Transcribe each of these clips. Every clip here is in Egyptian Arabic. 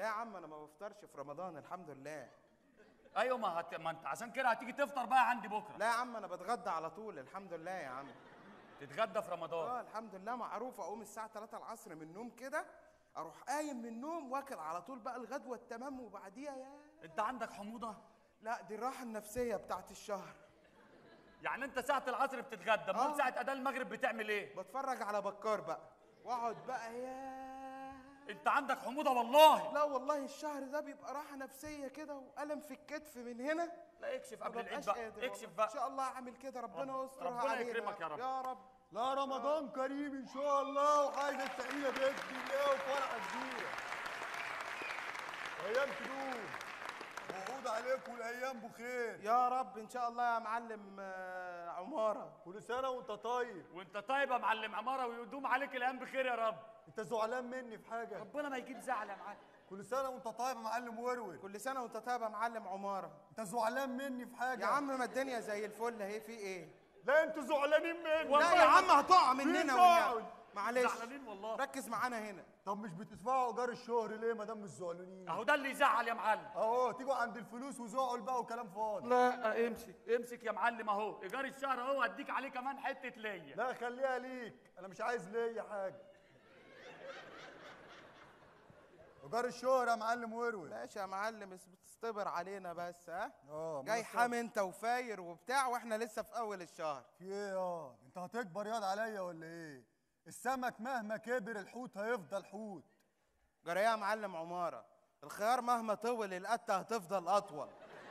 لا يا عم انا ما بفطرش في رمضان الحمد لله ايوه ما, هت... ما انت عشان كده هتيجي تفطر بقى عندي بكره لا يا عم انا بتغدى على طول الحمد لله يا عم تتغدى في رمضان اه الحمد لله معروف اقوم الساعه 3 العصر من النوم كده اروح قايم من النوم واكل على طول بقى الغدوه التمام وبعديها يا انت عندك حموضه لا دي الراحه النفسيه بتاعت الشهر يعني انت ساعه العصر بتتغدى امال آه. ساعه اذان المغرب بتعمل ايه بتفرج على بكار بقى واقعد بقى يا انت عندك حموضه والله لا والله الشهر ده بيبقى راحه نفسيه كده والم في الكتف من هنا لا اكشف ما قبل العيد ببقاش بقى قادر اكشف والله. بقى ان شاء الله اعمل كده ربنا رب- يسترها ربنا علينا يكرمك يا رب. يا رب لا رمضان كريم ان شاء الله وحاجه سعيده باذن الله وفرحه كبيره ايام تدوم وعود عليكم الايام بخير يا رب ان شاء الله يا معلم آه، عماره كل سنه وانت طيب وانت طيب يا معلم عماره ويدوم عليك الايام بخير يا رب انت زعلان مني في حاجه ربنا ما يجيب زعل يا معلم كل سنه وانت طيب يا معلم ورور كل سنه وانت طيب يا معلم عماره انت زعلان مني في حاجه يا عم ما الدنيا زي الفل اهي في ايه لا انتوا زعلانين مني لا يا عم هتقع مننا في والنبي. زعل. معلش زعلانين والله ركز معانا هنا طب مش بتدفعوا ايجار الشهر ليه ما دام مش زعلانين اهو ده اللي يزعل يا معلم اهو تيجوا عند الفلوس وزعل بقى وكلام فاضي لا امسك امسك يا معلم اهو ايجار الشهر اهو اديك عليه كمان حته ليا لا خليها ليك انا مش عايز ليا حاجه ايجار الشهر يا معلم ورور ماشي يا معلم بس بتصطبر علينا بس ها اه ما جاي أنا حامي انت وفاير وبتاع واحنا لسه في اول الشهر في ايه اه انت هتكبر ياض عليا ولا ايه السمك مهما كبر الحوت هيفضل حوت جرى إيه يا معلم عماره الخيار مهما طول القته هتفضل اطول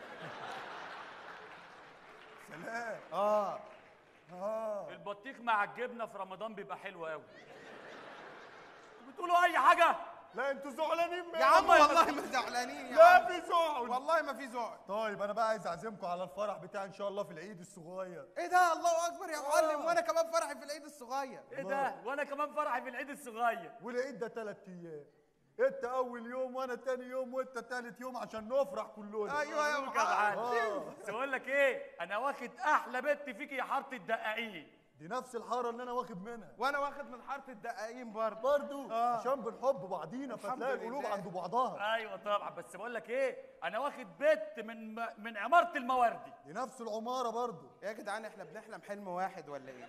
سلام اه اه البطيخ مع الجبنه في رمضان بيبقى حلو قوي بتقولوا اي حاجه لا انتوا زعلانين مني يا عم والله ما زعلانين يا لا عم في زعل والله ما في زعل طيب انا بقى عايز اعزمكم على الفرح بتاعي ان شاء الله في العيد الصغير ايه ده الله اكبر يا معلم آه. وانا كمان فرحي في العيد الصغير ايه ده وانا كمان فرحي في العيد الصغير والعيد ده ثلاث ايام انت اول يوم وانا تاني يوم وانت تالت يوم عشان نفرح كلنا ايوه يا مبروك يا معلم معلم بس اقول لك ايه انا واخد احلى بنت فيك يا حاره الدقاقين دي نفس الحاره اللي انا واخد منها وانا واخد من حاره الدقاقين برضه برضو آه. عشان بنحب بعضينا الحمد فتلاقي القلوب لله. عند بعضها ايوه طبعا بس بقول لك ايه انا واخد بنت من من عماره المواردي دي نفس العماره برضو يا جدعان احنا بنحلم حلم واحد ولا ايه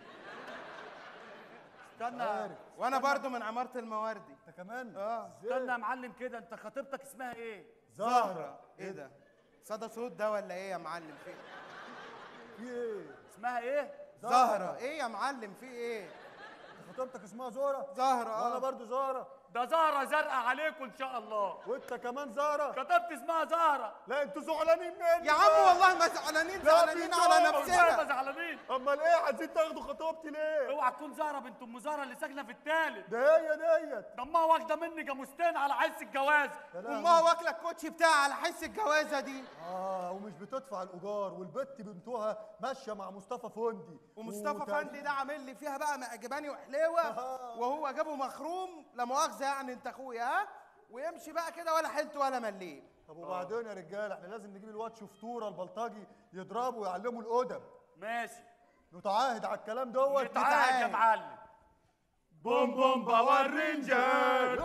استنى عارف وانا برضه من عماره المواردي انت كمان اه إزاي؟ استنى يا معلم كده انت خطيبتك اسمها ايه زهره ايه ده صدى صوت ده ولا ايه يا معلم في في ايه اسمها ايه زهره ايه يا معلم في ايه انت خطيبتك اسمها زهره زهره وانا اه برضو زهره ده زهره زرقاء عليكم ان شاء الله وانت كمان زهره خطيبتي اسمها زهره لا انتوا زعلانين مني يا عم والله ما زعلانين لا، زعلانين في على زهرة، والله ما نفسنا زعلانين امال ايه عايزين تاخدوا خطيبتي ليه اوعى تكون زهره بنت ام زهره اللي ساكنه في التالت ده هي ديت ده امها واخده مني جاموستين على حس الجواز يا لهوي. امها واكله الكوتشي بتاعها على حس الجوازه دي اه ومش بتدفع الايجار والبت بنتها ماشيه مع مصطفى فندي ومصطفى وتقريباً- فندي ده عامل لي فيها بقى مأجباني وحليوه وهو جابه مخروم لا مؤاخذه يعني انت اخويا ها ويمشي بقى كده ولا حلت ولا مليل طب وبعدين يا رجاله احنا لازم نجيب الواد شفطوره البلطجي يضربه ويعلمه الادب ماشي نتعاهد على الكلام دوت نتعاهد يا معلم بوم بوم باور رينجر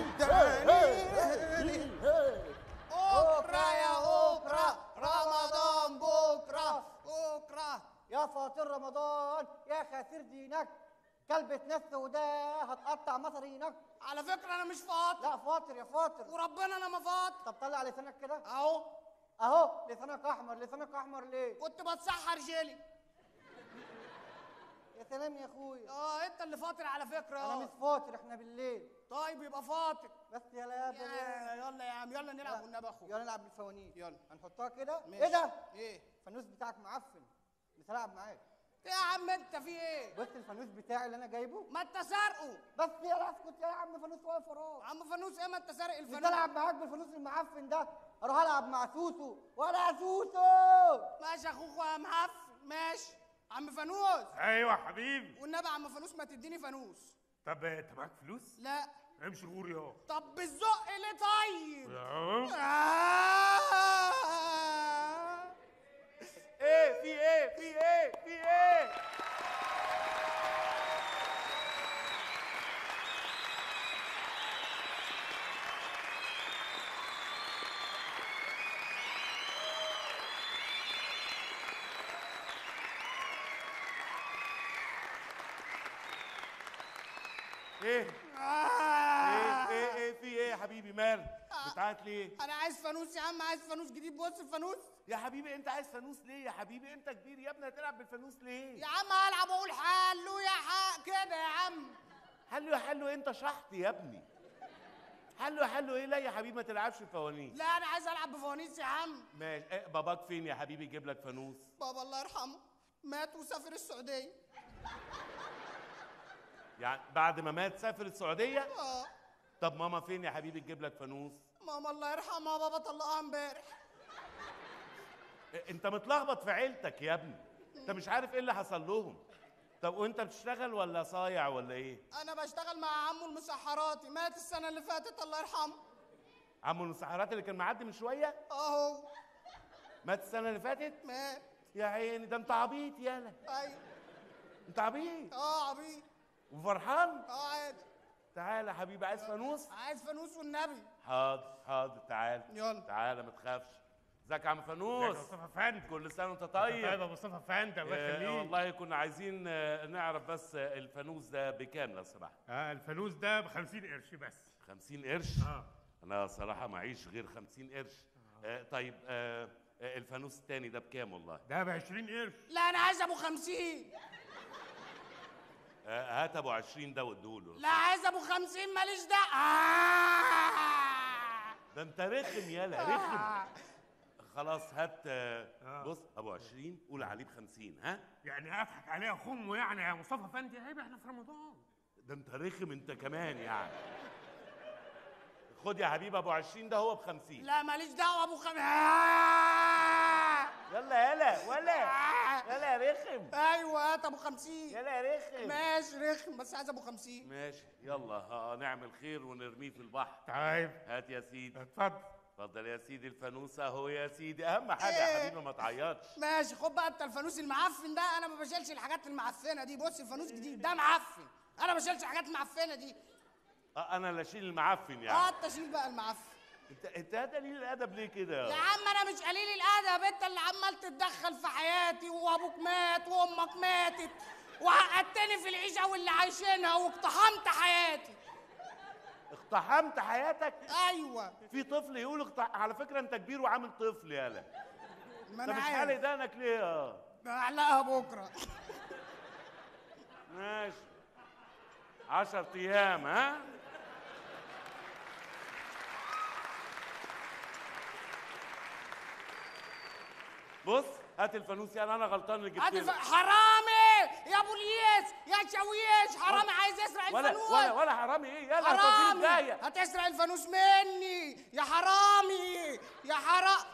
بكرة يا بكرة رمضان بكرة بكرة يا فاطر رمضان يا خاسر دينك كلبة نفس وده هتقطع مصارينك على فكرة أنا مش فاطر لا فاطر يا فاطر وربنا أنا ما فاطر طب طلع لسانك كده أهو اهو لسانك احمر لسانك احمر ليه كنت بتسحر جيلي يا سلام يا اخويا اه انت اللي فاطر على فكرة انا مش اه فاطر احنا بالليل طيب يبقى فاطر بس يا لا يا- بالله يلا يا عم يلا نلعب والنبي اخو يلا نلعب بالفوانيس يلا. هنحطها كده ماشي. ايه ده ايه الفانوس بتاعك معفن مش هلعب معاك يا عم انت في ايه بص الفانوس بتاعي اللي انا جايبه ما انت سارقه بس يا اسكت يا عم فانوس واقف وراك عم فانوس ايه ما انت سارق مش الفانوس هلعب معاك بالفانوس المعفن ده اروح العب مع سوسو ولا سوسو ماشي يا اخوك يا معفن ماشي عم فانوس ايوه حبيبي والنبي يا عم فانوس ما تديني فانوس طب انت معاك فلوس لا امشي غوري اهو طب بالزق ليه طيب آه. آه. ايه في ايه في ايه في ايه ايه ايه ايه ايه في ايه يا حبيبي مالك بتعيط ليه انا عايز فانوس يا عم عايز فانوس جديد بص الفانوس يا حبيبي انت عايز فانوس ليه يا حبيبي انت كبير يا ابني هتلعب بالفانوس ليه يا عم العب واقول حلو يا حق كده يا عم حلو يا حلو انت شحط يا ابني حلو يا حلو ايه لا يا حبيبي ما تلعبش بفوانيس لا انا عايز العب بفوانيس يا عم ماشي إيه باباك فين يا حبيبي يجيب لك فانوس بابا الله يرحمه مات وسافر السعوديه يعني بعد ما مات سافر السعوديه اه طب ماما فين يا حبيبي تجيب لك فانوس ماما الله يرحمها بابا طلقها امبارح إيه انت متلخبط في عيلتك يا ابني انت مش عارف ايه اللي حصل لهم طب وانت بتشتغل ولا صايع ولا ايه انا بشتغل مع عمو المسحراتي مات السنه اللي فاتت الله يرحمه عمو المسحرات اللي كان معدي من شويه اهو مات السنه اللي فاتت مات يا عيني ده انت عبيط يالا ايوه انت عبيط اه عبيط وفرحان اه عادي تعالى يا حبيبي عايز فانوس عايز فانوس والنبي حاضر حاضر تعال يلا. تعالى ما تخافش ازيك يا عم فانوس مصطفى فندم كل سنه وانت طيب طيب يا مصطفى فندم الله آه يخليك والله كنا عايزين آه، نعرف بس آه، الفانوس ده بكام لو سمحت اه الفانوس ده ب 50 قرش بس 50 قرش اه انا صراحه معيش غير 50 قرش آه طيب آه آه، الفانوس التاني ده بكام والله ده ب 20 قرش لا انا عايز ابو خمسين آه هات ابو 20 ده واديهوله لا عايز ابو خمسين ماليش دعوه آه. ده انت رخم يالا رخم خلاص هات آه، آه. بص ابو 20 قول عليه ب 50 ها يعني اضحك عليه خمه يعني يا مصطفى فندم عيب احنا في رمضان ده انت رخم انت كمان يعني خد يا حبيبي ابو 20 ده هو ب 50 لا ماليش دعوه ابو خمسين يلا يلا ولا يلا يا رخم ايوه هات ابو خمسين يلا يا رخم ماشي رخم بس عايز ابو خمسين ماشي يلا ها نعمل خير ونرميه في البحر طيب هات يا سيدي اتفضل اتفضل يا سيدي الفانوس اهو يا سيدي اهم حاجه يا إيه؟ حبيبي ما تعيطش ماشي خد بقى انت الفانوس المعفن ده انا ما بشيلش الحاجات المعفنه دي بص الفانوس جديد ده معفن انا ما بشيلش الحاجات المعفنه دي اه انا اللي اشيل المعفن اه يعني انت شيل بقى المعفن انت انت قليل الادب ليه كده يا عم انا مش قليل الادب انت اللي عمال تتدخل في حياتي وابوك مات وامك ماتت وعقدتني في العيشه واللي عايشينها واقتحمت حياتي اقتحمت حياتك ايوه في طفل يقول اقتح... على فكره انت كبير وعامل طفل يالا ما انت انا مش حالق عارف دانك ليه اه اعلقها بكره ماشي 10 ايام ها بص هات الفانوس يعني انا غلطان اللي جبت هات الف... لك حرامي يا ابو الياس يا شويش حرامي عايز يسرق ولا الفانوس ولا ولا حرامي ايه يلا هتوديني حرامي بدايه هتسرق الفانوس مني يا حرامي يا حرام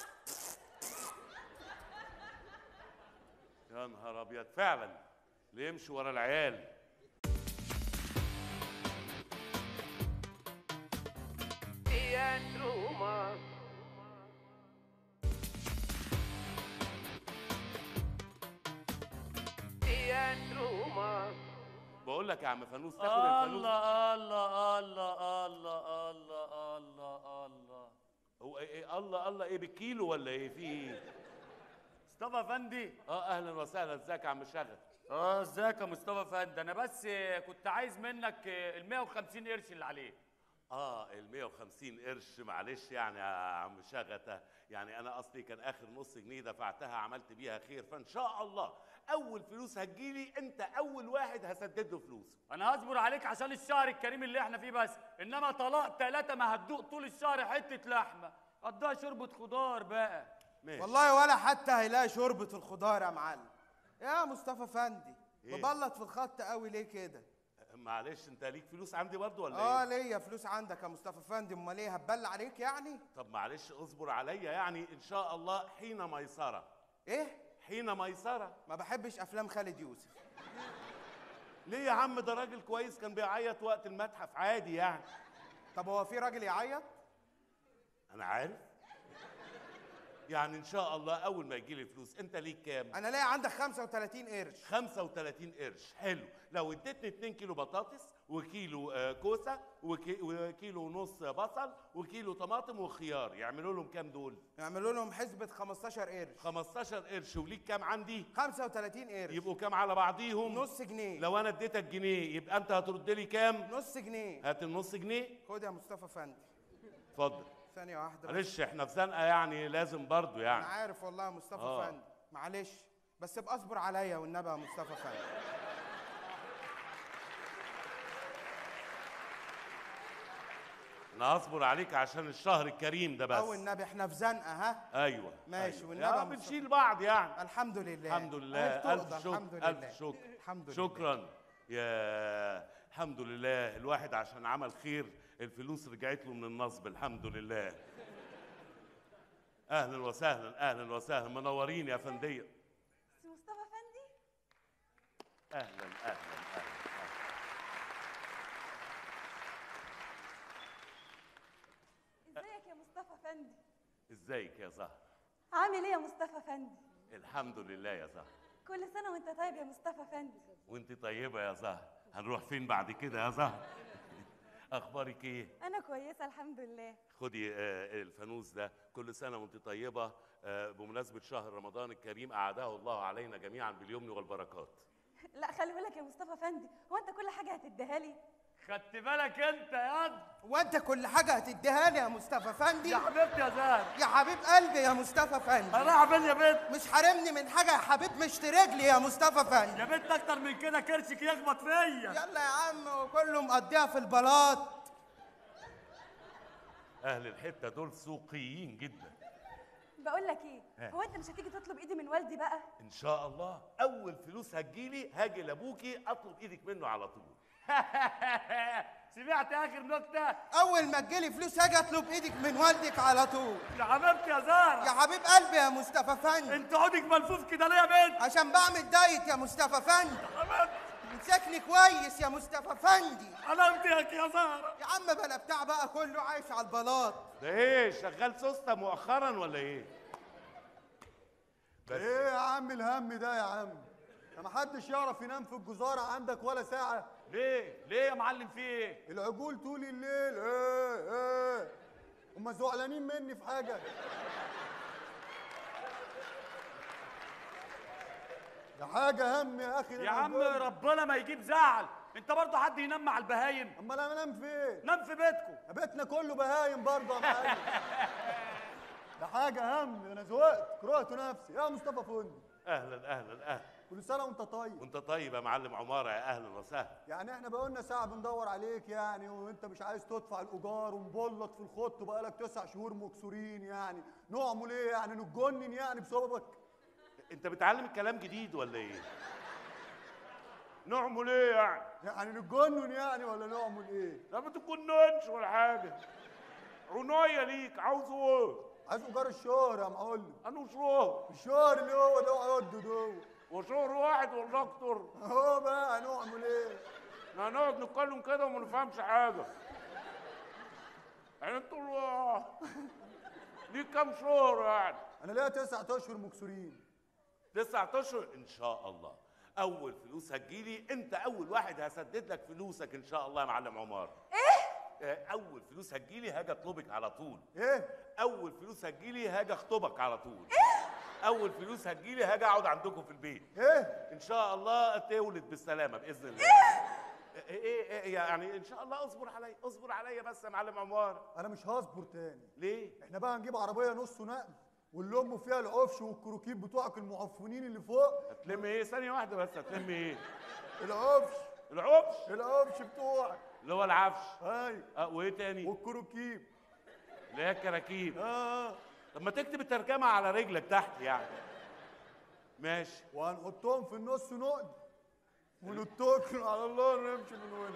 يا نهار ابيض فعلا اللي يمشي ورا العيال بقول لك يا عم فانوس تاخد الفانوس الله الله الله الله الله الله الله هو ايه إيه الله الله ايه بالكيلو ولا ايه في ايه مصطفى افندي اه اهلا وسهلا ازيك يا عم شغل اه ازيك يا مصطفى افندي انا بس كنت عايز منك ال 150 قرش اللي عليه اه ال 150 قرش معلش يعني يا عم شغته يعني انا اصلي كان اخر نص جنيه دفعتها عملت بيها خير فان شاء الله اول فلوس هتجيلي انت اول واحد هسدد له فلوسه انا هصبر عليك عشان الشهر الكريم اللي احنا فيه بس انما طلاق ثلاثة ما هتدوق طول الشهر حتة لحمة قضاها شوربة خضار بقى ماشي والله ولا حتى هيلاقي شوربة الخضار يا معلم يا مصطفى فندي إيه؟ مبلط في الخط قوي ليه كده معلش انت ليك فلوس عندي برضو ولا اه ايه ليا فلوس عندك يا مصطفى فندي امال ايه هتبل عليك يعني طب معلش اصبر عليا يعني ان شاء الله حين ميسره ايه حين ميسره ما بحبش افلام خالد يوسف ليه يا عم ده راجل كويس كان بيعيط وقت المتحف عادي يعني طب هو في راجل يعيط انا عارف يعني ان شاء الله اول ما يجي لي فلوس انت ليك كام انا لاقي عندك 35 قرش 35 قرش حلو لو اديتني 2 كيلو بطاطس وكيلو آه، كوسه وكي- وكيلو ونص بصل وكيلو طماطم وخيار يعملوا لهم كام دول يعملوا لهم حسبة 15 قرش 15 قرش وليك كام عندي 35 قرش يبقوا كام على بعضيهم نص جنيه لو انا اديتك جنيه يبقى انت هترد لي كام نص جنيه هات النص جنيه خد يا مصطفى فندي اتفضل ثانية واحدة بس. معلش احنا في زنقه يعني لازم برضو أنا يعني عارف والله يا مصطفى آه. فندي معلش بس ابقى اصبر عليا والنبي يا مصطفى فندي انا هصبر عليك عشان الشهر الكريم ده بس او النبي احنا في زنقة ها ايوه ماشي، أيوة. والنبي يا يا مصطفى. بنشيل بعض يعني الحمد لله الحمد لله أهي بتقضى، الف شكر الحمد لله الف شكر الحمد لله شكرا يا الحمد لله الواحد عشان عمل خير الفلوس رجعت له من النصب الحمد لله اهلا وسهلا اهلا وسهلا منورين يا فنديه سي مصطفى فندي اهلا اهلا اهلا, أهلاً. ازيك يا مصطفى فندي ازيك يا زهر عامل ايه يا مصطفى فندي الحمد لله يا زهر كل سنه وانت طيب يا مصطفى فندي وانت طيبه يا زهر هنروح فين بعد كده يا زهر اخبارك ايه انا كويسه الحمد لله خدي آه، الفانوس ده كل سنه وانت طيبه آه، بمناسبه شهر رمضان الكريم اعاده الله علينا جميعا باليمن والبركات لا خلي بالك يا مصطفى فندي هو انت كل حاجه هتديها لي خدت بالك انت يا قد وانت كل حاجة هتديها لي يا مصطفى فندي يا حبيبتي يا زهر يا حبيب قلبي يا مصطفى فندي انا رايح فين يا بنت مش حارمني من حاجة يا حبيب مشت رجلي يا مصطفى فندي يا بنت اكتر من كده كرشك يخبط فيا يلا يا عم وكله مقضيها في البلاط اهل الحته دول سوقيين جدا بقول لك ايه ها. هو انت مش هتيجي تطلب ايدي من والدي بقى ان شاء الله اول فلوس هتجيلي هاجي لابوكي اطلب ايدك منه على طول سمعت اخر نكته اول ما تجيلي فلوس هاجي اطلب ايدك من والدك على طول يا حبيبتي يا زهر يا حبيب قلبي يا مصطفى فندي انت عودك ملفوف كده ليه يا بنت عشان بعمل دايت يا مصطفى فندي مسكني كويس يا مصطفى فندي انا امتيك يا زهر يا عم بلا بتاع بقى كله عايش على البلاط ده ايه شغال سوسته مؤخرا ولا ايه بس ايه يا عم الهم ده يا عم ده محدش يعرف ينام في الجزارة عندك ولا ساعة ليه ليه يا معلم في ايه العجول طول الليل ايه ايه هما زعلانين مني في حاجة ده حاجة هم يا أخي يا عم ربنا ما يجيب زعل انت برضه حد ينام مع البهايم أمال أنا أنام فين؟ نام في بيتكم يا بيتنا كله بهايم برضه يا معلم ده حاجة هم أنا زهقت كرهت نفسي يا مصطفى فندي اهلا اهلا اهلا كل سنة وأنت طيب وانت طيب يا معلم عماره يا اهلا وسهلا يعني احنا بقولنا ساعة بندور عليك يعني وانت مش عايز تدفع الإيجار ومبلط في الخط وبقالك تسع شهور مكسورين يعني نعمل ايه يعني نتجنن يعني بسببك انت بتعلم الكلام جديد ولا ايه نعمل ايه يعني يعني نتجنن يعني ولا نعمل ايه؟ لا ما تكونش ولا حاجه عناية ليك عاوزه ايه عايز ايجار الشهر يا معلم انا شهر الشهر اللي هو ده عد ده وشهر واحد ولا اكتر اهو بقى هنعمل ايه؟ احنا هنقعد نتكلم كده وما نفهمش حاجه يعني انتوا ليك كام شهر يعني انا ليا تسعة اشهر مكسورين تسعة اشهر ان شاء الله اول فلوس هتجيلي انت اول واحد هسدد لك فلوسك ان شاء الله يا معلم عمار ايه اول فلوس هتجيلي هاجي اطلبك على طول ايه؟ اول فلوس هتجيلي هاجي اخطبك على طول ايه اول فلوس هتجيلي هاجي اقعد عندكم في البيت ايه؟ ان شاء الله تولد بالسلامه باذن الله ايه ايه, إيه يعني ان شاء الله اصبر عليا اصبر عليا بس يا معلم عمار انا مش هصبر تاني ليه احنا بقى هنجيب عربية نص نقل ونلم فيها العفش والكروكيب بتوعك المعفنين اللي فوق هتلم ايه ثانيه واحده بس هتلم ايه العفش العفش العفش بتوعك اللي هو العفش ايوه اه وايه تاني والكروكيب اللي هي الكراكيب اه طب ما تكتب الترجمه على رجلك تحت يعني ماشي وهنحطهم في النص نقد ونتوكل على الله ونمشي من هنا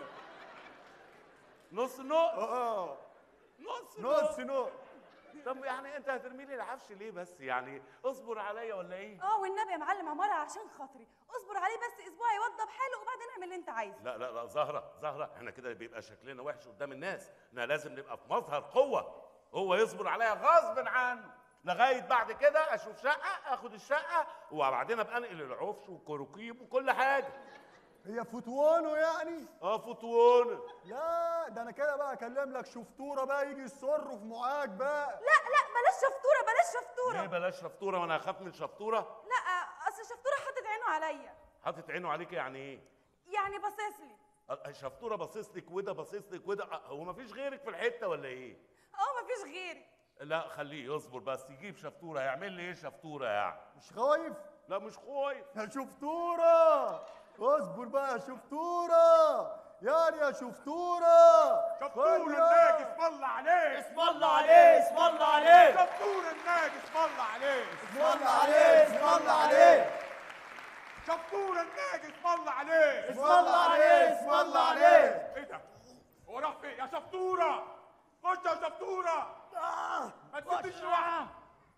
نص نقط اه نص نص نقط نقد طب يعني انت هترمي لي العفش ليه بس يعني اصبر عليا ولا ايه اه والنبي يا معلم عماره عشان خاطري اصبر عليه بس اسبوع يوضب حاله وبعدين اعمل اللي انت عايزه لا لا لا زهرة زهرة احنا كده بيبقى شكلنا وحش قدام الناس احنا لازم نبقى في مظهر قوة هو يصبر عليا غصب عنه لغاية بعد كده اشوف شقة اخد الشقة وبعدين ابقى انقل العفش والكروكيب وكل حاجة هي فتوانه يعني اه فتوانه لا ده انا كده بقى اكلم لك شفتوره بقى يجي يصرف معاك بقى لا لا بلاش شفطوره بلاش ليه شفطوره بلاش شفطوره وانا اخاف من شفطوره لا اصل شفطوره حاطط عينه عليا حاطط عينه عليك يعني ايه يعني باصص لي أه، شفطوره باصص لك وده باصص لك وده أه، هو مفيش غيرك في الحته ولا ايه اه مفيش غيري لا خليه يصبر بس يجيب شفطوره هيعمل لي ايه شفطوره يعني مش خايف لا مش خايف يا شفتوره اصبر بقى يا شفتوره يعني يا شفتوره شطور خد يا- الناجي اسم الله عليه اسم الله عليه اسم الله عليه شطور الناجي اسم الله عليه اسم الله عليه اسم الله عليه شطور الناجي اسم الله عليه اسم الله عليه اسم الله عليه ايه ده؟ هو راح فين؟ يا شطوره خش يا شطوره ما تسيبنيش لوحدي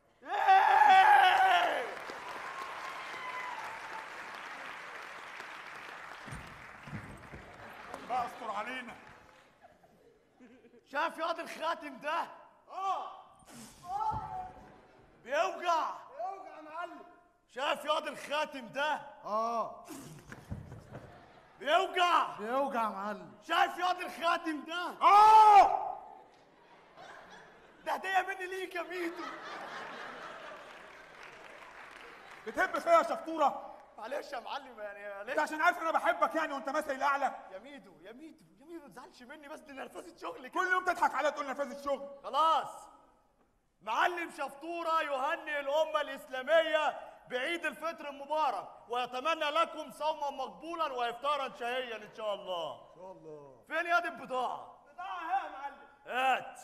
بقى استر علينا شايف ياض الخاتم ده اه بيوجع اوجع يا معلم شايف ياض الخاتم ده اه بيوجع بيوجع يا معلم شايف ياض الخاتم ده اه ده هديه مني ليك يا ميدو بتحب فيا يا شطوره معلش يا معلم يعني انت معلش عشان عارف ان انا بحبك يعني وانت مثلي الاعلى يا ميدو يا ميدو يا ميدو ما تزعلش مني بس دي نرفزه شغل كده كل يوم تضحك عليا تقول نفاذ الشغل خلاص معلم شفطورة يهنئ الأمة الإسلامية بعيد الفطر المبارك ويتمنى لكم صوما مقبولا وإفطارا شهيا إن شاء الله إن شاء الله فين يد البضاعة؟ بضاعة اهي يا معلم هات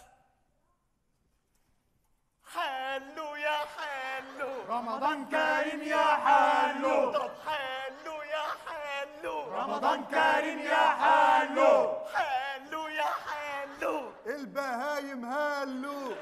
حلو يا حلو رمضان كريم يا حلو طب حلو يا حلو رمضان كريم يا حلو حلو يا حلو البهايم هالو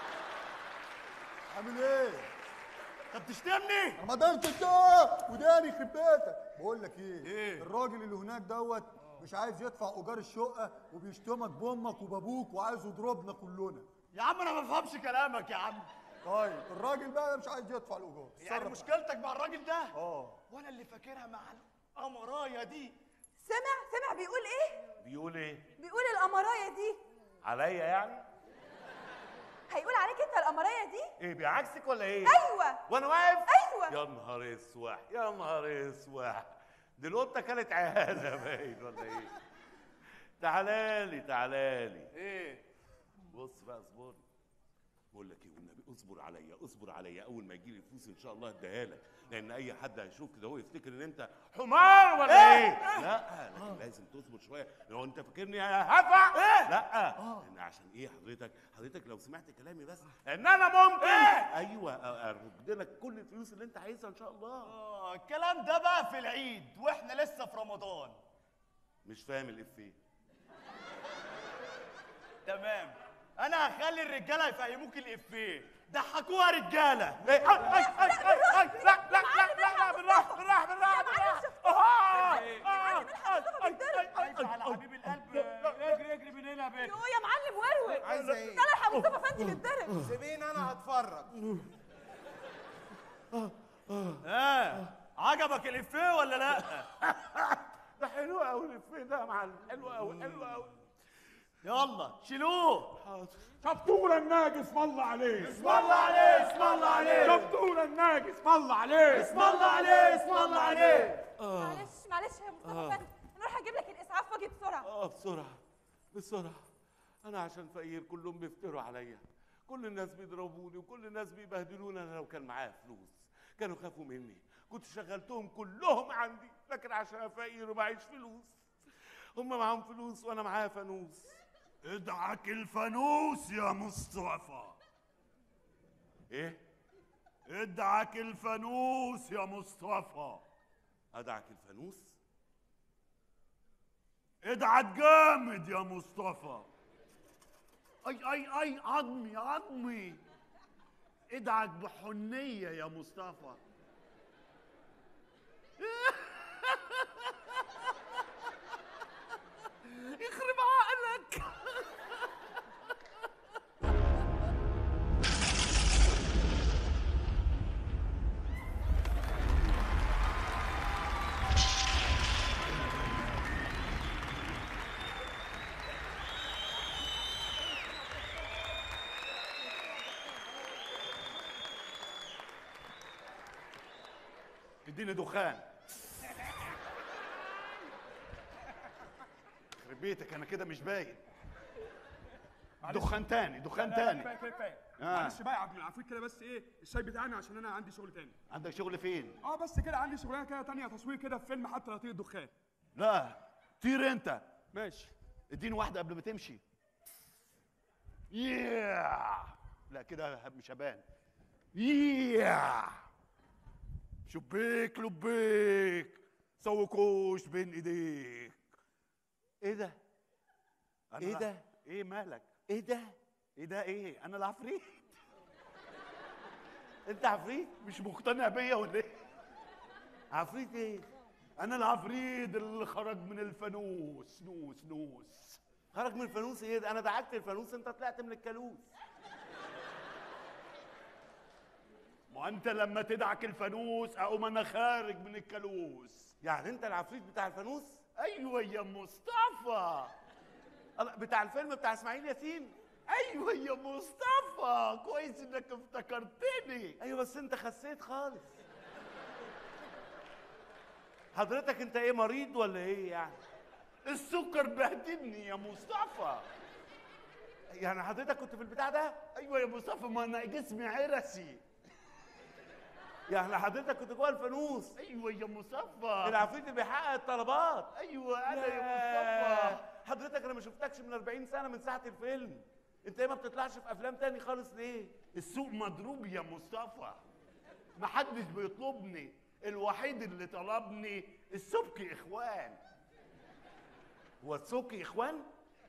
عامل ايه طب تشتمني؟ رمضان كده وداني يخرب بيتك بقول لك ايه إيه؟ الراجل اللي هناك دوت مش عايز يدفع ايجار الشقه وبيشتمك بامك وبابوك وعايز يضربنا كلنا يا عم أنا ما بفهمش كلامك يا عم طيب الراجل بقى مش عايز يدفع الايجار يعني اتصرف مشكلتك مع الراجل ده؟ اه وانا اللي فاكرها مع القمرايه دي سمع سمع بيقول ايه بيقول ايه بيقول القمرايه دي عليا يعني هيقول عليك انت القمرايه دي ايه بيعكسك ولا ايه ايوه وانا واقف أيوة. يا نهار اسوح يا نهار اسوح دي القطه كانت عيانه باين ولا ايه تعالالي تعالالي ايه بص بقى اصبر بقول لك ايه والنبي اصبر عليا اصبر عليا اول ما يجي لي فلوس ان شاء الله اديها لك لان اي حد هيشوف كده هو يفتكر ان انت حمار ولا ايه, لا لكن لازم تصبر شويه لو انت فاكرني يا هفع إيه؟ لا لان عشان ايه حضرتك حضرتك لو سمعت كلامي بس ان انا ممكن إيه؟ ايوه ارد لك كل الفلوس اللي انت عايزها ان شاء الله اه الكلام ده بقى في العيد واحنا لسه في رمضان مش فاهم الافيه تمام انا هخلي الرجاله يفهموك الافيه ضحكوها رجاله ايه اي اي اي اي اي لا لا لا لا لا بالراحه بالراحه بالراحه بالراحه آه، آه، آي، آي، آي، آي، على حبيب القلب اجري اجري من هنا يا بيه يو يا معلم ورور عايزة ايه؟ تعالى الحق مصطفى فندي بيتضرب سيبيني انا هتفرج اه عجبك الافيه ولا لا ده حلو قوي الافيه ده يا معلم حلو قوي حلو قوي يلا شيلوه حاضر شطور الناجي اسم الله عليه اسم الله عليه اسم الله عليه شطور الناجي اسم الله عليه اسم الله عليه اسم الله عليه معلش معلش يا مصطفى فندي نروح اجيب لك الاسعاف واجي بسرعه اه بسرعه بسرعه انا عشان فقير كلهم بيفتروا عليا كل الناس بيضربوني وكل الناس بيبهدلوني انا لو كان معايا فلوس كانوا خافوا مني كنت شغلتهم كلهم عندي لكن عشان أنا فقير ومعيش فلوس هم معاهم فلوس وانا معايا فانوس ادعك الفانوس يا مصطفى ايه ادعك الفانوس يا مصطفى ادعك الفانوس ادعك جامد يا مصطفى اي اي اي عظمي عظمي ادعك بحنية يا مصطفى يخرب عقلك اديني دخان يخرب بيتك انا كده مش باين دخان تاني دخان لا، لا، تاني كفايه كفايه كفايه آه. معلش بقى يا عبد العفريت كده بس ايه الشاي بتاعنا عشان انا عندي شغل تاني عندك شغل فين اه بس كده عندي شغلانه كده تانية تصوير كده في فيلم حتى لا يطير الدخان لا طير انت ماشي اديني واحده قبل ما تمشي ياه لا كده مش هبان ياه شبيك لبيك سوكوش بين ايديك ايه ده أنا إيه لا- ده؟ ايه مالك ايه ده ايه ده ايه انا العفريت انت عفريت مش مقتنع بيا ولا ايه عفريت ايه انا العفريت اللي خرج من الفانوس نوس نوس خرج من الفانوس ايه ده انا دعكت الفانوس انت طلعت من الكالوس ما انت لما تدعك الفانوس اقوم انا خارج من الكالوس يعني انت العفريت بتاع الفانوس ايوه يا مصطفى الله، بتاع الفيلم بتاع اسماعيل ياسين ايوه يا مصطفى كويس انك افتكرتني ايوه بس انت خسيت خالص حضرتك انت ايه مريض ولا ايه يعني السكر بهدلني يا مصطفى يعني حضرتك كنت في البتاع ده ايوه يا مصطفى ما انا جسمي عرسي يعني حضرتك كنت جوه الفانوس ايوه يا مصطفى العفريت اللي بيحقق الطلبات ايوه انا يا ياه. مصطفى حضرتك انا ما شفتكش من 40 سنه من ساعه الفيلم انت ايه ما بتطلعش في افلام تاني خالص ليه السوق مضروب يا مصطفى محدش بيطلبني الوحيد اللي طلبني السبكي اخوان هو السوكي اخوان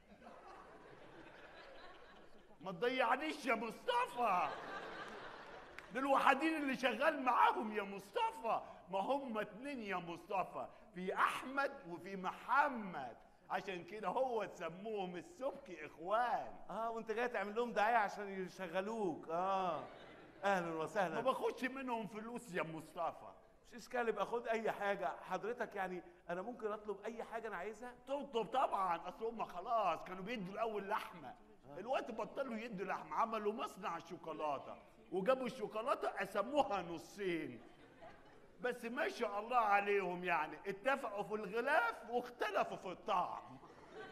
ما تضيعنيش يا مصطفى دول الوحيدين اللي شغال معاهم يا مصطفى ما هم اتنين يا مصطفى في احمد وفي محمد عشان كده هو سموهم السبكي اخوان اه وانت جاي تعمل لهم دعايه عشان يشغلوك اه اهلا ما وسهلا باخدش منهم فلوس يا مصطفى مش اشكال يبقى خد اي حاجه حضرتك يعني انا ممكن اطلب اي حاجه انا عايزها تطلب طبعا اصل هم خلاص كانوا بيدوا الاول لحمه الوقت بطلوا يدوا لحمه عملوا مصنع شوكولاته وجابوا الشوكولاته قسموها نصين بس ما شاء الله عليهم يعني اتفقوا في الغلاف واختلفوا في الطعم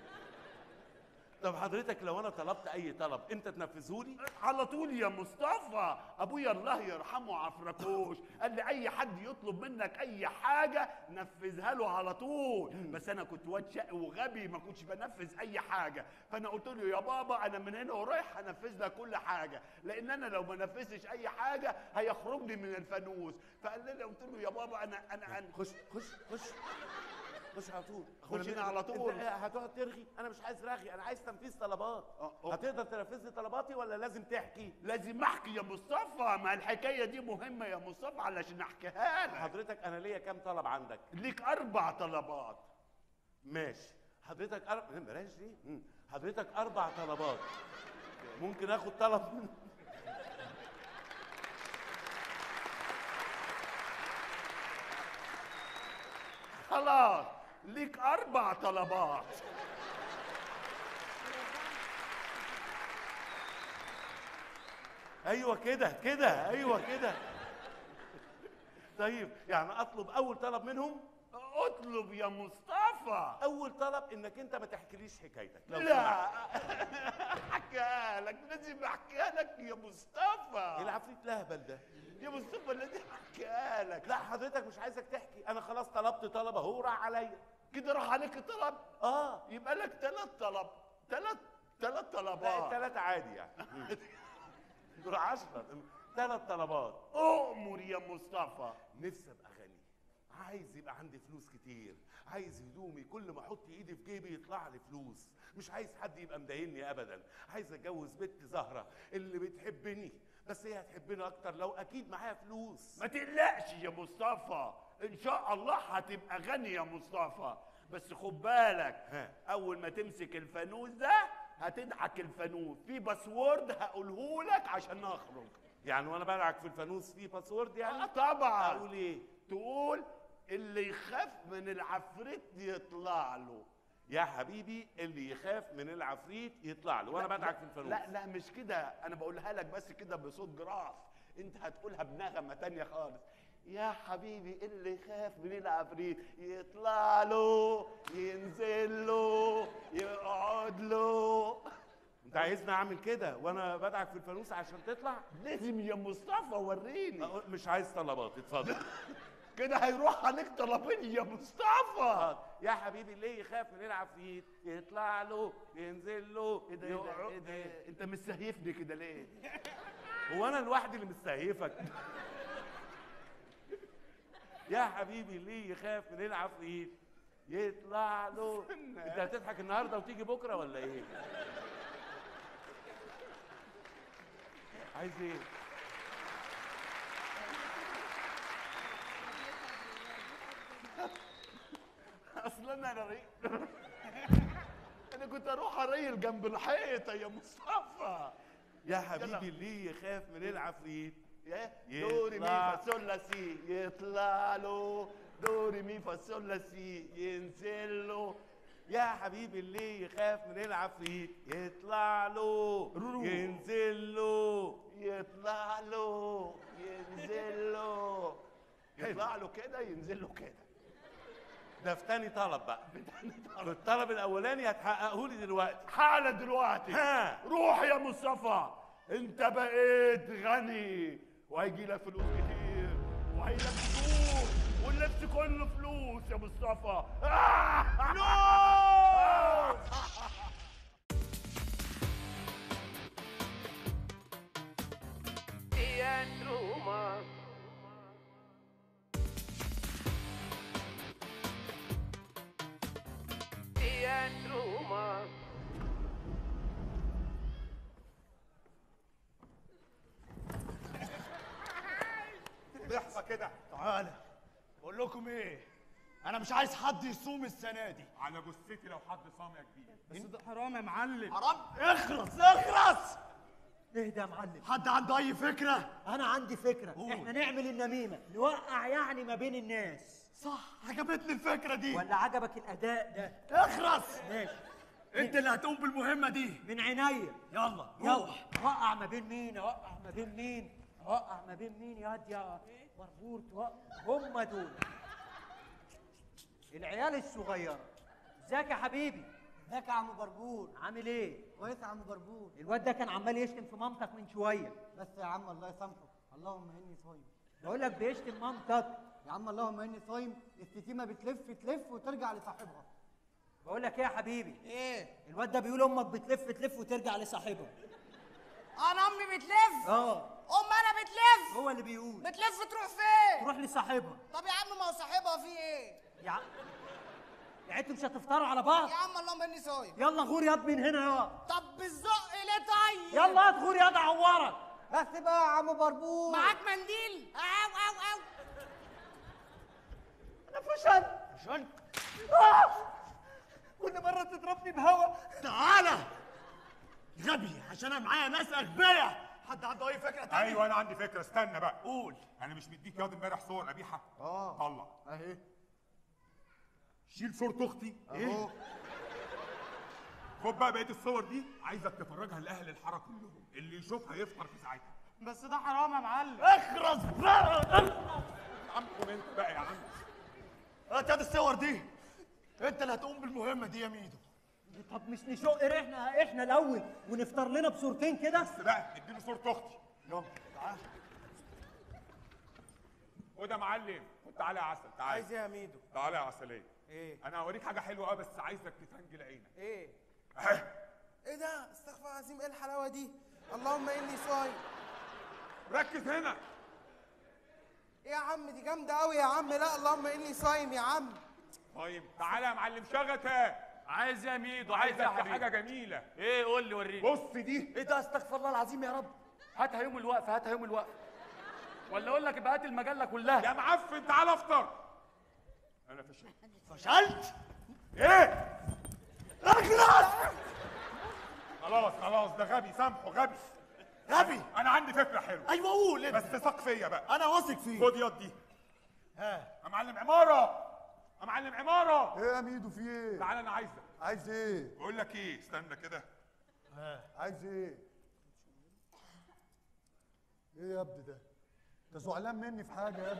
طب حضرتك لو انا طلبت اي طلب انت تنفذه لي على طول يا مصطفى ابويا الله يرحمه عفركوش قال لي اي حد يطلب منك اي حاجه نفذها له على طول بس انا كنت واد شقي وغبي ما كنتش بنفذ اي حاجه فانا قلت له يا بابا انا من هنا ورايح هنفذ لك كل حاجه لان انا لو ما نفذتش اي حاجه هيخرجني من الفانوس فقال لي قلت له يا بابا انا انا انا خش خش خش خش على طول خش هنا على طول. انت هتقعد ترغي انا مش عايز رغي انا عايز تنفيذ طلبات اه، اه. هتقدر تنفذ لي طلباتي ولا لازم تحكي لازم احكي يا مصطفى ما الحكايه دي مهمه يا مصطفى علشان احكيها لك حضرتك انا ليا كام طلب عندك ليك اربع طلبات ماشي حضرتك أر... بلاش دي مم. حضرتك اربع طلبات ممكن اخد طلب خلاص ليك اربع طلبات ايوه كده كده ايوه كده طيب يعني اطلب اول طلب منهم اطلب يا مصطفى اول طلب انك انت ما تحكيليش حكايتك لو لا احكيها لك لازم احكيها لك يا ايه مصطفى العفريت لهبل ده يا مصطفى لازم احكيها لك لا حضرتك مش عايزك تحكي انا خلاص طلبت طلب اهو راح عليا كده راح عليك طلب اه يبقى لك ثلاث طلب ثلاث ثلاث لا طلبات التلاتة عادي يعني دول عشرة ثلاث طلبات اؤمر يا مصطفى نفسي ابقى غني عايز يبقى عندي فلوس كتير عايز هدومي كل ما احط ايدي في جيبي يطلع لي فلوس مش عايز حد يبقى مضايقني ابدا عايز اتجوز بنت زهره اللي بتحبني بس هي هتحبني اكتر لو اكيد معايا فلوس ما تقلقش يا مصطفى ان شاء الله هتبقى غني يا مصطفى بس خد بالك ها. اول ما تمسك الفانوس ده هتدعك الفانوس في باسورد هقوله لك عشان اخرج يعني وانا بلعك في الفانوس في باسورد يعني اه طبعا اقول ايه تقول اللي يخاف من العفريت يطلع له يا حبيبي اللي يخاف من العفريت يطلع له وانا لا- بدعك في الفانوس لا لا مش كده انا بقولها لك بس كده بصوت جراف انت هتقولها بنغمه تانية خالص يا حبيبي اللي خاف من العفريت يطلع له ينزل له يقعد له انت عايزني اعمل كده وانا بدعك في الفانوس عشان تطلع لازم يا مصطفى وريني أقول- مش عايز طلبات اتفضل كده هيروح عليك طلبين يا مصطفى يا حبيبي اللي يخاف من العفريت يطلع له ينزل له ايه ده ايه ده ايه ده انت مسهفني كده ليه هو انا لوحدي اللي مستهيفك يا حبيبي اللي يخاف من العفريت يطلع له انت هتضحك النهارده وتيجي بكره ولا ايه عايز ايه اصلا انا ري... انا كنت اروح اريل جنب الحيطه يا مصطفى يا حبيبي اللي يخاف من العفريت يا يطلع. دوري مي فا صول لا سي يطلع له دوري مي فا صول لا سي ينزل له يا حبيبي اللي يخاف من العفريت يطلع له ينزل له يطلع له ينزل له يطلع له كده ينزل له كده ده في تاني طلب بقى في الطلب الاولاني هتحققه لي دلوقتي حالا دلوقتي ها. روح يا مصطفى انت بقيت غني وهيجي لك فلوس كتير وهيجي لك فلوس واللبس كله فلوس يا مصطفى فلوس ضحفه كده تعالى بقول لكم ايه انا مش عايز حد يصوم السنه دي على جثتي لو حد صام يا كبير بس ده حرام يا معلم حرام اخرس اخرس اهدى يا معلم حد عنده اي فكره انا عندي فكره قول. احنا نعمل النميمه نوقع يعني ما بين الناس صح عجبتني الفكره دي ولا عجبك الاداء ده اخرس ماشي انت اللي هتقوم بالمهمه دي من عينيا يلا يلا روح اوقع ما بين مين اوقع ما بين مين اوقع ما بين مين يا واد يا بربور توقع هم دول العيال الصغيره ازيك يا حبيبي ازيك يا عم بربور عامل ايه كويس يا عم بربور الواد ده كان عمال يشتم في مامتك من شويه بس يا عم الله يسامحك اللهم اني صايم بقول لك بيشتم مامتك يا عم اللهم اني صايم الشتيمه بتلف تلف وترجع لصاحبها بقول لك ايه يا حبيبي ايه الواد ده بيقول امك بتلف تلف وترجع لصاحبها انا امي بتلف اه ام انا بتلف هو اللي بيقول بتلف تروح فين تروح لصاحبها طب يا عم ما هو صاحبها في ايه يا ع- يعني انتوا مش هتفطروا على بعض يا عم اللهم اني صايم يلا غور ياض من هنا يا طب بالزق ليه طيب يلا هات غور ياض اعورك بس بقى يا عم بربور معاك منديل او او او انا فشلت عشان كل مره تضربني بهوا تعالى غبي عشان انا معايا ناس اغبياء حد عنده اي فكره تانية ايوه انا عندي فكره استنى بقى قول انا مش مديك ياض امبارح صور قبيحه اه طلع اهي شيل صورة اختي اهو خد بقى بقيه الصور دي عايزك تفرجها لاهل الحاره كلهم اللي يشوفها يفطر في ساعتها بس ده حرام يا معلم اخرس بقى يا عم قوم انت بقى يا عم هات هات الصور دي انت اللي هتقوم بالمهمه دي يا ميدو طب مش نشق احنا احنا الاول ونفطر لنا بصورتين كده بس بقى اديله صورة اختي يلا تعال خد يا معلم خد تعالى يا عسل تعالى عايز ايه يا ميدو تعالى يا عسلية ايه انا هوريك حاجه حلوه قوي بس عايزك تفنجل عينك ايه اهي ايه ده استغفر الله العظيم ايه الحلاوه دي اللهم اني صايم ركز هنا ايه يا عم دي جامده قوي يا عم لا اللهم اني صايم يا عم طيب تعالى يا معلم شغته عايز يا ميدو عايز عايزك يا في حبيبي حاجه جميله ايه قول لي وريني بص دي ايه ده استغفر الله العظيم يا رب هاتها يوم الوقفه هاتها يوم الوقفه ولا اقول لك يبقى هات المجله كلها يا معفن تعالى افطر انا فشلت فشلت ايه اخرس خلاص خلاص ده غبي سامحه غبي غبي انا عندي فكره حلوه ايوه قول بس انت ثق فيا بقى انا واثق فيك خد يد دي ها يا معلم عماره يا معلم عماره ايه يا ميدو في ايه تعالى انا عايزك عايز ايه بقول لك ايه استنى كده عايز ايه ايه يا ابني ده انت زعلان مني في حاجه يا ابني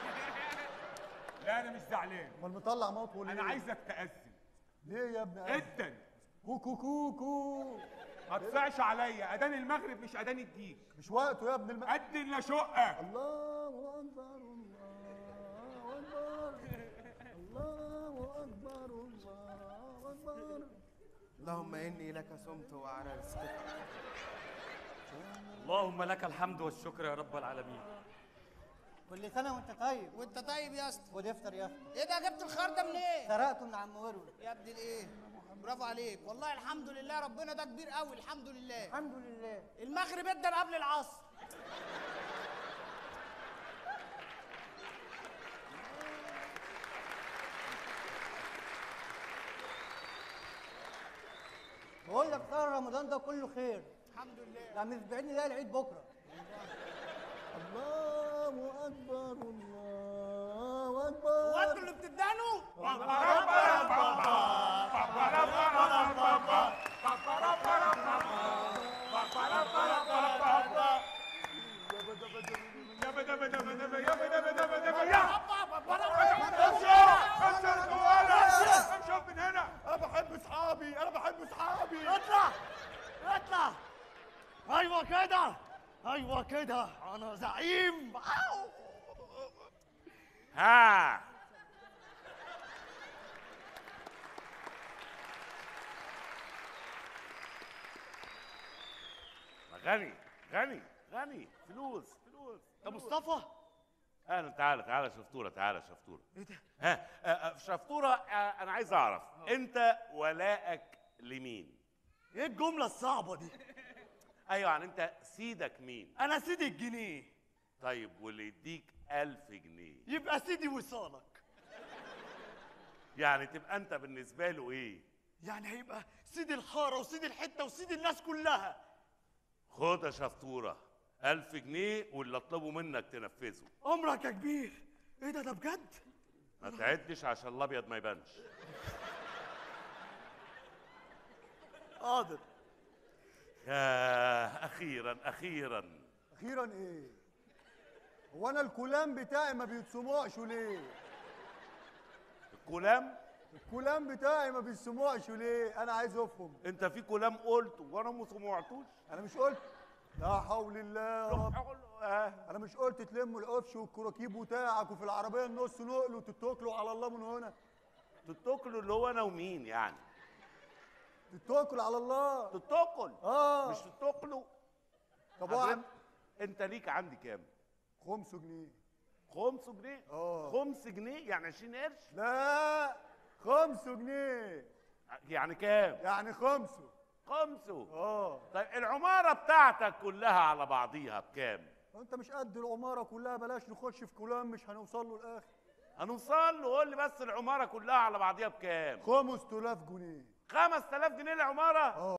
لا انا مش زعلان امال مطلع موت ليه انا عايزك تأذن ليه يا ابني اذن كوكو كوكو ما تطلعش عليا اذان المغرب مش اذان الديك مش وقته يا ابني الم... اذن لا شقه الله اكبر الله اكبر الله اكبر الله اكبر اللهم اني لك صمت وانا رزقك اللهم لك الحمد والشكر يا رب العالمين كل سنه وانت طيب وانت طيب يا اسطى خد افطر يا اسطى ايه ده جبت الخيار ده منين سرقته من عم ورور يا ابني الايه برافو عليك والله الحمد لله ربنا ده كبير قوي الحمد لله الحمد لله المغرب ادى قبل العصر بقول لك شهر رمضان ده كله خير الحمد لله ده مش بعيد نلاقي العيد بكره الله اكبر الله اكبر هو انتوا اللي بتدانوا يابا دبا دبا دبا يابا دبا دبا دبا يا امشي من هنا انا بحب اصحابي انا بحب اصحابي اطلع اطلع ايوه كده ايوه كده انا زعيم أو. ها غني غني غني فلوس فلوس يا مصطفى اهلا تعالى تعالى شفطوره تعالى شفطوره ايه ده ها آه، آه، شفطوره آه، انا عايز اعرف انت ولائك لمين ايه الجمله الصعبه دي ايوه يعني انت سيدك مين انا سيدي الجنيه طيب واللي يديك ألف جنيه يبقى سيدي وصالك يعني تبقى انت بالنسبه له ايه يعني هيبقى سيدي الحاره وسيدي الحته وسيدي الناس كلها خد يا شفطوره ألف جنيه واللي اطلبه منك تنفذه عمرك يا كبير ايه ده ده بجد ما تعدش عشان الابيض ما يبانش حاضر يا اخيرا اخيرا اخيرا ايه هو انا الكلام بتاعي ما بيتسمعش ليه الكلام الكلام بتاعي ما بيتسمعش ليه انا عايز افهم انت في كلام قلته وانا ما سمعتوش انا مش قلت لا حول الله يا رب انا مش قلت تلموا القفش والكراكيب بتاعك وفي العربيه النص نقل وتتوكلوا على الله من هنا تتوكلوا اللي هو انا ومين يعني تتوكل على الله تتوكل اه مش تتوكلوا طب واحد حضرتك انت ليك عندي كام خمسة جنيه خمس جنيه اه خمس جنيه يعني 20 قرش لا خمسة جنيه يعني كام يعني خمسة خمسه اه طيب العماره بتاعتك كلها على بعضيها بكام انت مش قد العمارة كلها بلاش نخش في كلام مش هنوصل له الاخر هنوصل له قول لي بس العماره كلها على بعضيها بكام 5000 جنيه 5000 جنيه العماره اه